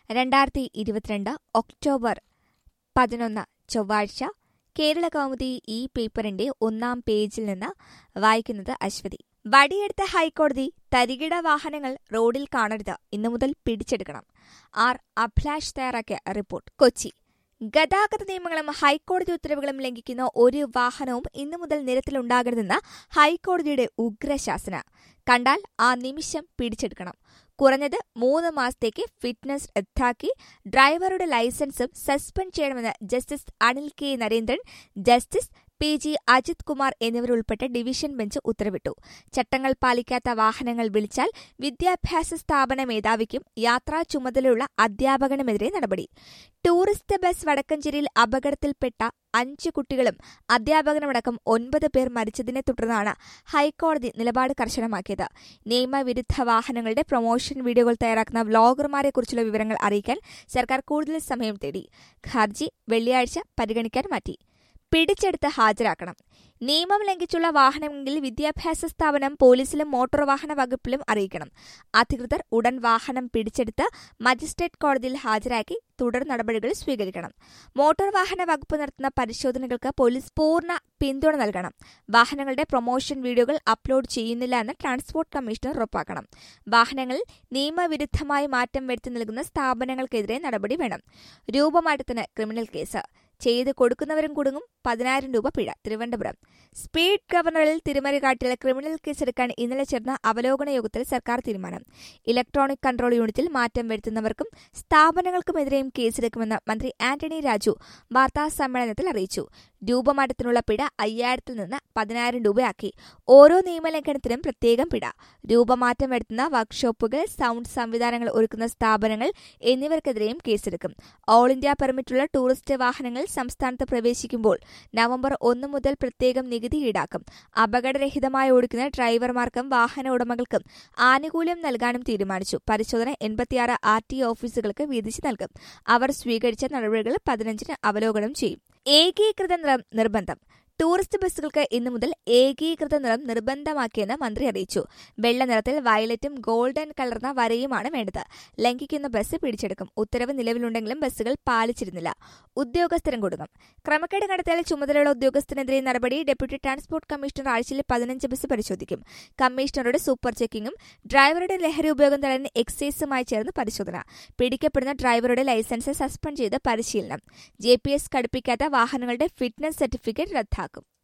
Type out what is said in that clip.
രണ്ടായിരത്തി ഇരുപത്തിരണ്ട് ഒക്ടോബർ പതിനൊന്ന് ചൊവ്വാഴ്ച കേരള കൗമുദി ഈ പേപ്പറിന്റെ ഒന്നാം പേജിൽ നിന്ന് വായിക്കുന്നത് അശ്വതി വടിയെടുത്ത ഹൈക്കോടതി തരികിട വാഹനങ്ങൾ റോഡിൽ കാണരുത് ഇന്നു മുതൽ പിടിച്ചെടുക്കണം ആർ അഭിലാഷ് തയ്യാറാക്കിയ റിപ്പോർട്ട് കൊച്ചി ഗതാഗത നിയമങ്ങളും ഹൈക്കോടതി ഉത്തരവുകളും ലംഘിക്കുന്ന ഒരു വാഹനവും ഇന്നു മുതൽ നിരത്തിലുണ്ടാകരുതെന്ന് ഹൈക്കോടതിയുടെ ഉഗ്രശാസന കണ്ടാൽ ആ നിമിഷം പിടിച്ചെടുക്കണം കുറഞ്ഞത് മൂന്ന് മാസത്തേക്ക് ഫിറ്റ്നസ് റദ്ദാക്കി ഡ്രൈവറുടെ ലൈസൻസും സസ്പെൻഡ് ചെയ്യണമെന്ന് justice Anil K Narendran justice P G Ajith Kumar എന്നിവരുൾപ്പെട്ട ഡിവിഷൻ ബെഞ്ച് ഉത്തരവിട്ടു ചട്ടങ്ങൾ പാലിക്കാത്ത വാഹനങ്ങൾ വിളിച്ചാൽ വിദ്യാഭ്യാസ സ്ഥാപന മേധാവിക്കും യാത്രാ ചുമതലയുള്ള അധ്യാപകനുമെതിരെ നടപടി ടൂറിസ്റ്റ് ബസ് വടക്കഞ്ചേരിയിൽ അപകടത്തിൽപ്പെട്ട അഞ്ച് കുട്ടികളും അധ്യാപകനുമടക്കം ഒൻപത് പേർ മരിച്ചതിനെ തുടർന്നാണ് ഹൈക്കോടതി നിലപാട് കർശനമാക്കിയത് നിയമവിരുദ്ധ വാഹനങ്ങളുടെ പ്രൊമോഷൻ വീഡിയോകൾ തയ്യാറാക്കുന്ന വ്ളോഗർമാരെക്കുറിച്ചുള്ള വിവരങ്ങൾ അറിയിക്കാൻ സർക്കാർ കൂടുതൽ സമയം തേടി ഹർജി വെള്ളിയാഴ്ച പരിഗണിക്കാൻ മാറ്റി പിടിച്ചെടുത്ത് ഹാജരാക്കണം നിയമം ലംഘിച്ചുള്ള വാഹനമെങ്കിൽ വിദ്യാഭ്യാസ സ്ഥാപനം പോലീസിലും മോട്ടോർ വാഹന വകുപ്പിലും അറിയിക്കണം അധികൃതർ ഉടൻ വാഹനം പിടിച്ചെടുത്ത് മജിസ്ട്രേറ്റ് കോടതിയിൽ ഹാജരാക്കി തുടർ നടപടികൾ സ്വീകരിക്കണം മോട്ടോർ വാഹന വകുപ്പ് നടത്തുന്ന പരിശോധനകൾക്ക് പോലീസ് പൂർണ്ണ പിന്തുണ നൽകണം വാഹനങ്ങളുടെ പ്രൊമോഷൻ വീഡിയോകൾ അപ്ലോഡ് ചെയ്യുന്നില്ല എന്ന് ട്രാൻസ്പോർട്ട് കമ്മീഷണർ ഉറപ്പാക്കണം വാഹനങ്ങളിൽ നിയമവിരുദ്ധമായി മാറ്റം വരുത്തി നൽകുന്ന സ്ഥാപനങ്ങൾക്കെതിരെ നടപടി വേണം രൂപമാറ്റത്തിന് ക്രിമിനൽ കേസ് ചെയ്ത് കൊടുക്കുന്നവരും കുടുങ്ങും പതിനായിരം രൂപ പിഴ തിരുവനന്തപുരം സ്പീഡ് ഗവർണറിൽ തിരിമറി കാട്ടിയ ക്രിമിനൽ കേസെടുക്കാൻ ഇന്നലെ ചേർന്ന അവലോകന യോഗത്തിൽ സർക്കാർ തീരുമാനം ഇലക്ട്രോണിക് കൺട്രോൾ യൂണിറ്റിൽ മാറ്റം വരുത്തുന്നവർക്കും സ്ഥാപനങ്ങൾക്കുമെതിരെയും കേസെടുക്കുമെന്ന് മന്ത്രി ആന്റണി രാജു വാർത്താ സമ്മേളനത്തിൽ അറിയിച്ചു രൂപമാറ്റത്തിനുള്ള പിഴ അയ്യായിരത്തിൽ നിന്ന് പതിനായിരം രൂപയാക്കി ഓരോ നിയമലംഘനത്തിനും പ്രത്യേകം പിഴ രൂപമാറ്റം വരുത്തുന്ന വർക്ക്ഷോപ്പുകൾ സൗണ്ട് സംവിധാനങ്ങൾ ഒരുക്കുന്ന സ്ഥാപനങ്ങൾ എന്നിവർക്കെതിരെയും കേസെടുക്കും ഓൾ ഇന്ത്യ പെർമിറ്റുള്ള ടൂറിസ്റ്റ് വാഹനങ്ങൾ സംസ്ഥാനത്ത് പ്രവേശിക്കുമ്പോൾ നവംബർ ഒന്ന് മുതൽ പ്രത്യേകം നികുതി ഈടാക്കും അപകടരഹിതമായി ഓടിക്കുന്ന ഡ്രൈവർമാർക്കും വാഹന ഉടമകൾക്കും ആനുകൂല്യം നൽകാനും തീരുമാനിച്ചു പരിശോധന എൺപത്തിയാറ് ആർ ടി ഓഫീസുകൾക്ക് വീതിച്ചു നൽകും അവർ സ്വീകരിച്ച നടപടികൾ പതിനഞ്ചിന് അവലോകനം ചെയ്യും ഏകീകൃത നിറം നിർബന്ധം ടൂറിസ്റ്റ് ബസ്സുകൾക്ക് ഇന്നു മുതൽ ഏകീകൃത നിറം നിർബന്ധമാക്കിയെന്ന് മന്ത്രി അറിയിച്ചു വെള്ള നിറത്തിൽ വയലറ്റും ഗോൾഡൻ കലർന്ന വരയുമാണ് വേണ്ടത് ലംഘിക്കുന്ന ബസ് പിടിച്ചെടുക്കും ഉത്തരവ് നിലവിലുണ്ടെങ്കിലും ബസ്സുകൾ പാലിച്ചിരുന്നില്ല ഉദ്യോഗസ്ഥരും കൊടുക്കും ക്രമക്കേട് കണ്ടെത്തിയാൽ ചുമതലയുള്ള ഉദ്യോഗസ്ഥനെതിരെ നടപടി ഡെപ്യൂട്ടി ട്രാൻസ്പോർട്ട് കമ്മീഷണർ ആഴ്ചയിൽ പതിനഞ്ച് ബസ് പരിശോധിക്കും കമ്മീഷണറുടെ സൂപ്പർ ചെക്കിങ്ങും ഡ്രൈവറുടെ ലഹരി ഉപയോഗം തടയാൻ എക്സൈസുമായി ചേർന്ന് പരിശോധന പിടിക്കപ്പെടുന്ന ഡ്രൈവറുടെ ലൈസൻസ് സസ്പെൻഡ് ചെയ്ത് പരിശീലനം ജെ പി എസ് ഘടിപ്പിക്കാത്ത വാഹനങ്ങളുടെ ഫിറ്റ്നസ് സർട്ടിഫിക്കറ്റ് റദ്ദാക്കും